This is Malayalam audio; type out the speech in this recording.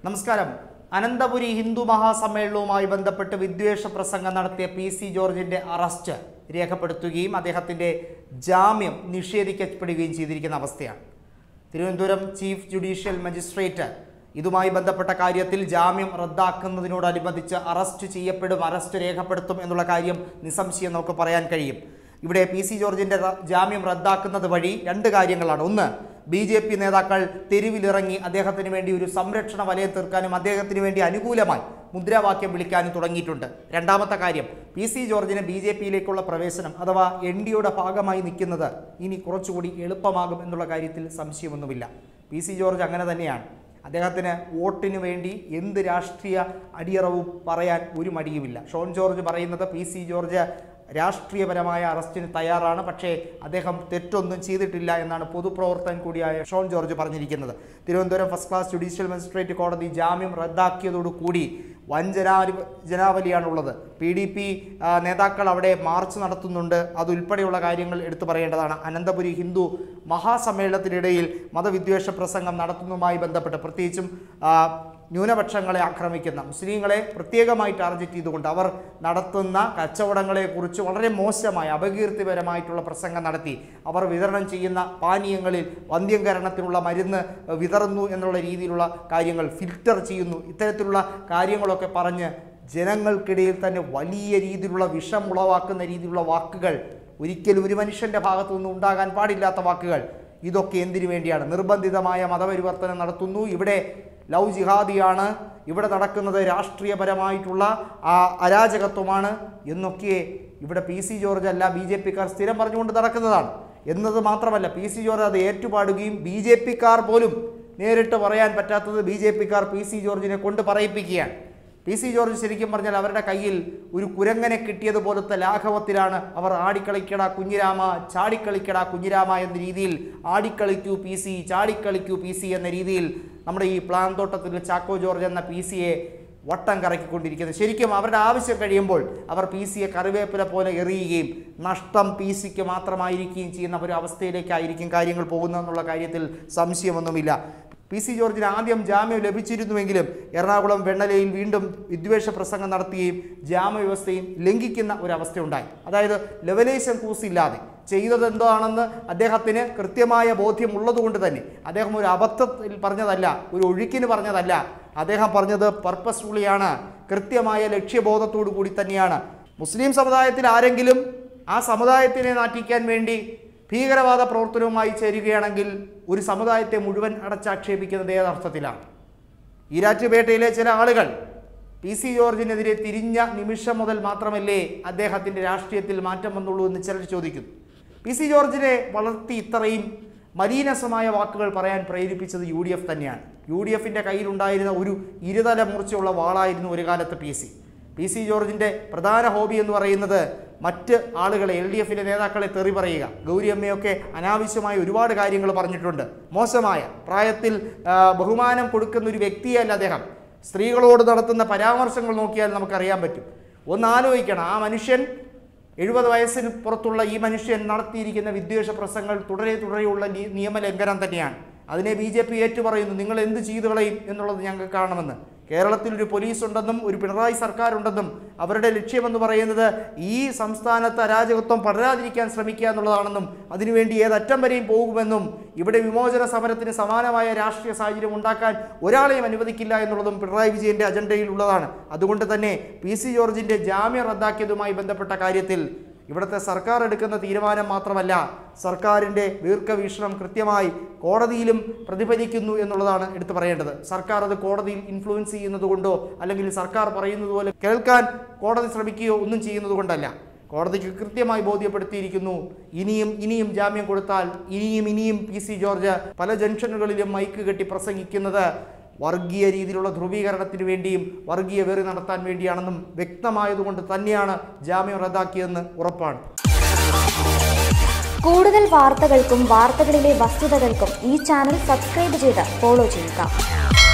നമസ്കാരം അനന്തപുരി ഹിന്ദു മഹാസമ്മേളനവുമായി ബന്ധപ്പെട്ട് വിദ്വേഷ പ്രസംഗം നടത്തിയ പി സി ജോർജിന്റെ അറസ്റ്റ് രേഖപ്പെടുത്തുകയും അദ്ദേഹത്തിന്റെ ജാമ്യം നിഷേധിക്കപ്പെടുകയും ചെയ്തിരിക്കുന്ന അവസ്ഥയാണ് തിരുവനന്തപുരം ചീഫ് ജുഡീഷ്യൽ മജിസ്ട്രേറ്റ് ഇതുമായി ബന്ധപ്പെട്ട കാര്യത്തിൽ ജാമ്യം റദ്ദാക്കുന്നതിനോടനുബന്ധിച്ച് അറസ്റ്റ് ചെയ്യപ്പെടും അറസ്റ്റ് രേഖപ്പെടുത്തും എന്നുള്ള കാര്യം നിസ്സംശയം നമുക്ക് പറയാൻ കഴിയും ഇവിടെ പി സി ജോർജിന്റെ റ- ജാമ്യം റദ്ദാക്കുന്നത് വഴി രണ്ട് കാര്യങ്ങളാണ് ഒന്ന് ബി ജെ പി നേതാക്കൾ തെരുവിലിറങ്ങി അദ്ദേഹത്തിന് വേണ്ടി ഒരു സംരക്ഷണ വലയം തീർക്കാനും അദ്ദേഹത്തിന് വേണ്ടി അനുകൂലമായി മുദ്രാവാക്യം വിളിക്കാനും തുടങ്ങിയിട്ടുണ്ട് രണ്ടാമത്തെ കാര്യം പി സി ജോർജിന് ബി ജെ പിയിലേക്കുള്ള പ്രവേശനം അഥവാ എൻ ഡിയുടെ ഭാഗമായി നിൽക്കുന്നത് ഇനി കുറച്ചുകൂടി എളുപ്പമാകും എന്നുള്ള കാര്യത്തിൽ സംശയമൊന്നുമില്ല പി സി ജോർജ് അങ്ങനെ തന്നെയാണ് അദ്ദേഹത്തിന് വോട്ടിന് വേണ്ടി എന്ത് രാഷ്ട്രീയ അടിയറവും പറയാൻ ഒരു മടിയുമില്ല ഷോൺ ജോർജ് പറയുന്നത് പി സി ജോർജ് രാഷ്ട്രീയപരമായ അറസ്റ്റിന് തയ്യാറാണ് പക്ഷേ അദ്ദേഹം തെറ്റൊന്നും ചെയ്തിട്ടില്ല എന്നാണ് പൊതുപ്രവർത്തകൻ കൂടിയായ ഷോൺ ജോർജ് പറഞ്ഞിരിക്കുന്നത് Thiruvananthapuram first class judicial magistrate കോടതി ജാമ്യം റദ്ദാക്കിയതോടുകൂടി വൻ ജനാലി ജനാവലിയാണുള്ളത് പി ഡി പി നേതാക്കൾ അവിടെ മാർച്ച് നടത്തുന്നുണ്ട് അതുൾപ്പെടെയുള്ള കാര്യങ്ങൾ എടുത്തു പറയേണ്ടതാണ് അനന്തപുരി ഹിന്ദു മഹാസമ്മേളനത്തിനിടയിൽ മതവിദ്വേഷ പ്രസംഗം നടത്തുന്നതുമായി ബന്ധപ്പെട്ട് പ്രത്യേകിച്ചും ആ, ന്യൂനപക്ഷങ്ങളെ ആക്രമിക്കുന്ന മുസ്ലിങ്ങളെ പ്രത്യേകമായി ടാർഗറ്റ് ചെയ്തുകൊണ്ട് അവർ നടത്തുന്ന കച്ചവടങ്ങളെക്കുറിച്ച് വളരെ മോശമായ അപകീർത്തിപരമായിട്ടുള്ള പ്രസംഗം നടത്തി അവർ വിതരണം ചെയ്യുന്ന പാനീയങ്ങളിൽ വന്ധ്യംകരണത്തിനുള്ള മരുന്ന് വിതറുന്നു എന്നുള്ള രീതിയിലുള്ള കാര്യങ്ങൾ ഫിൽറ്റർ ചെയ്യുന്നു ഇത്തരത്തിലുള്ള കാര്യങ്ങളൊക്കെ പറഞ്ഞ് ജനങ്ങൾക്കിടയിൽ തന്നെ വലിയ രീതിയിലുള്ള വിഷം ഉളവാക്കുന്ന രീതിയിലുള്ള വാക്കുകൾ ഒരിക്കലും ഒരു മനുഷ്യൻ്റെ ഭാഗത്തു നിന്നും ഉണ്ടാകാൻ പാടില്ലാത്ത വാക്കുകൾ ഇതൊക്കെ എന്തിനു വേണ്ടിയാണ് നിർബന്ധിതമായ മതപരിവർത്തനം നടത്തുന്നു ഇവിടെ ലവ് ജിഹാദിയാണ് ഇവിടെ നടക്കുന്നത് രാഷ്ട്രീയപരമായിട്ടുള്ള ആ അരാജകത്വമാണ് എന്നൊക്കെ ഇവിടെ പി സി ജോർജ് അല്ല ബി ജെ പിക്കാർ സ്ഥിരം പറഞ്ഞുകൊണ്ട് നടക്കുന്നതാണ് എന്നത് മാത്രമല്ല പി സി ജോർജ് അത് ഏറ്റുപാടുകയും ബി ജെ പിക്കാർ പോലും നേരിട്ട് പറയാൻ പറ്റാത്തത് ബി ജെ പിക്കാർ പി സി ജോർജിനെ കൊണ്ട് പറയിപ്പിക്കുകയാണ് പി സി ജോർജ് ശരിക്കും പറഞ്ഞാൽ അവരുടെ കയ്യിൽ ഒരു കുരങ്ങനെ കിട്ടിയതുപോലത്തെ ലാഘവത്തിലാണ് അവർ ആടിക്കളിക്കട കുഞ്ഞിരാമ ചാടിക്കളിക്കട കുഞ്ഞിരാമ എന്ന രീതിയിൽ ആടിക്കളിക്കൂ പി സി ചാടിക്കളിക്കൂ പി സി എന്ന രീതിയിൽ നമ്മുടെ ഈ പ്ലാൻ തോട്ടത്തിൽ ചാക്കോ ജോർജ് എന്ന പി സിയെ വട്ടം കറക്കിക്കൊണ്ടിരിക്കുന്നത് ശരിക്കും അവരുടെ ആവശ്യം കഴിയുമ്പോൾ അവർ പി സിയെ കറിവേപ്പില പോലെ എറിയുകയും നഷ്ടം പി സിക്ക് മാത്രമായിരിക്കുകയും ചെയ്യുന്ന ഒരു അവസ്ഥയിലേക്കായിരിക്കും കാര്യങ്ങൾ പോകുന്നതെന്നുള്ള കാര്യത്തിൽ സംശയമൊന്നുമില്ല പി സി ജോർജിന് ആദ്യം ജാമ്യം ലഭിച്ചിരുന്നുവെങ്കിലും എറണാകുളം വെണ്ണലയിൽ വീണ്ടും വിദ്വേഷ പ്രസംഗം നടത്തുകയും ജാമ്യവ്യവസ്ഥയും ലംഘിക്കുന്ന ഒരവസ്ഥയുണ്ടായി അതായത് ലെവലേശം കൂസില്ലാതെ ചെയ്തത് എന്താണെന്ന് അദ്ദേഹത്തിന് കൃത്യമായ ബോധ്യമുള്ളതുകൊണ്ട് തന്നെ അദ്ദേഹം ഒരു അബദ്ധത്തിൽ പറഞ്ഞതല്ല ഒരു ഒഴുക്കിന് പറഞ്ഞതല്ല അദ്ദേഹം പറഞ്ഞത് പർപ്പസ്ഫുള്ളിയാണ് കൃത്യമായ ലക്ഷ്യബോധത്തോടു കൂടി തന്നെയാണ് മുസ്ലിം സമുദായത്തിൽ ആരെങ്കിലും ആ സമുദായത്തിനെ നാട്ടിക്കാൻ വേണ്ടി ഭീകരവാദ പ്രവർത്തനവുമായി ചേരുകയാണെങ്കിൽ ഒരു സമുദായത്തെ മുഴുവൻ അടച്ചാക്ഷേപിക്കുന്നത് ഏതർത്ഥത്തിലാണ് ഈരാറ്റുപേട്ടയിലെ ചില ആളുകൾ പി സി ജോർജിനെതിരെ തിരിഞ്ഞ നിമിഷം മുതൽ മാത്രമല്ലേ അദ്ദേഹത്തിൻ്റെ രാഷ്ട്രീയത്തിൽ മാറ്റം വന്നുള്ളൂ എന്ന് ചിലർ ചോദിക്കുന്നു പി സി ജോർജിനെ വളർത്തി ഇത്രയും മലീനസമായ വാക്കുകൾ പറയാൻ പ്രേരിപ്പിച്ചത് യു ഡി എഫ് തന്നെയാണ് യു ഡി എഫിൻ്റെ കയ്യിലുണ്ടായിരുന്ന ഒരു ഇരുതല മൂർച്ചയുള്ള വാളായിരുന്നു ഒരു കാലത്ത് പി സി പി സി ജോർജിൻ്റെ പ്രധാന ഹോബി എന്ന് പറയുന്നത് മറ്റ് ആളുകളെ എൽ ഡി എഫിലെ നേതാക്കളെ തെറി പറയുക ഗൗരിയമ്മയൊക്കെ അനാവശ്യമായ ഒരുപാട് കാര്യങ്ങൾ പറഞ്ഞിട്ടുണ്ട് മോശമായ പ്രായത്തിൽ ആ, ബഹുമാനം കൊടുക്കുന്ന ഒരു വ്യക്തിയല്ല അദ്ദേഹം സ്ത്രീകളോട് നടത്തുന്ന പരാമർശങ്ങൾ നോക്കിയാൽ നമുക്കറിയാൻ പറ്റും ഒന്ന് ആലോചിക്കണം ആ മനുഷ്യൻ എഴുപത് വയസ്സിന് പുറത്തുള്ള ഈ മനുഷ്യൻ നടത്തിയിരിക്കുന്ന വിദ്വേഷ പ്രസംഗങ്ങൾ തുടരെ തുടരെയുള്ള നി- നിയമലംഘനം തന്നെയാണ് അതിനെ ബി ജെ പി ഏറ്റുപറയുന്നു നിങ്ങൾ എന്ത് ചെയ്തു കളയും എന്നുള്ളത് ഞങ്ങൾക്ക് കാണണമെന്ന് കേരളത്തിൽ ഒരു പോലീസ് ഉണ്ടെന്നും ഒരു പിണറായി സർക്കാർ ഉണ്ടെന്നും അവരുടെ ലക്ഷ്യമെന്ന് പറയുന്നത് ഈ സംസ്ഥാനത്ത് അരാജകത്വം പടരാതിരിക്കാൻ ശ്രമിക്കുക എന്നുള്ളതാണെന്നും അതിനുവേണ്ടി ഏതറ്റം വരെയും പോകുമെന്നും ഇവിടെ വിമോചന സമരത്തിന് സമാനമായ രാഷ്ട്രീയ സാഹചര്യം ഉണ്ടാക്കാൻ ഒരാളെയും അനുവദിക്കില്ല എന്നുള്ളതും പിണറായി വിജയന്റെ അജണ്ടയിലുള്ളതാണ് അതുകൊണ്ട് തന്നെ പി സി ജോർജിന്റെ ജാമ്യം റദ്ദാക്കിയതുമായി ബന്ധപ്പെട്ട കാര്യത്തിൽ ഇവിടുത്തെ സർക്കാർ എടുക്കുന്ന തീരുമാനം മാത്രമല്ല സർക്കാരിൻ്റെ ദീർഘവീക്ഷണം കൃത്യമായി കോടതിയിലും പ്രതിഫലിക്കുന്നു എന്നുള്ളതാണ് എടുത്തു പറയേണ്ടത് സർക്കാർ അത് കോടതിയിൽ ഇൻഫ്ലുവൻസ് ചെയ്യുന്നത് കൊണ്ടോ അല്ലെങ്കിൽ സർക്കാർ പറയുന്നത് പോലെ കേൾക്കാൻ കോടതി ശ്രമിക്കുകയോ ഒന്നും ചെയ്യുന്നത് കൊണ്ടല്ല കോടതിക്ക് കൃത്യമായി ബോധ്യപ്പെടുത്തിയിരിക്കുന്നു ഇനിയും ഇനിയും ജാമ്യം കൊടുത്താൽ ഇനിയും ഇനിയും പി സി ജോർജ് പല ജംഗ്ഷനുകളിലും മൈക്ക് കെട്ടി പ്രസംഗിക്കുന്നത് വർഗീയ രീതിയിലുള്ള ധ്രുവീകരണത്തിന് വേണ്ടിയും വർഗീയ വെറി നടത്താൻ വേണ്ടിയാണെന്നും വ്യക്തമായതുകൊണ്ട് തന്നെയാണ് ജാമ്യം റദ്ദാക്കിയതെന്ന് ഉറപ്പാണ് കൂടുതൽ വാർത്തകൾക്കും വാർത്തകളിലെ വസ്തുതകൾക്കും ഈ ചാനൽ സബ്സ്ക്രൈബ് ചെയ്ത് ഫോളോ ചെയ്യുക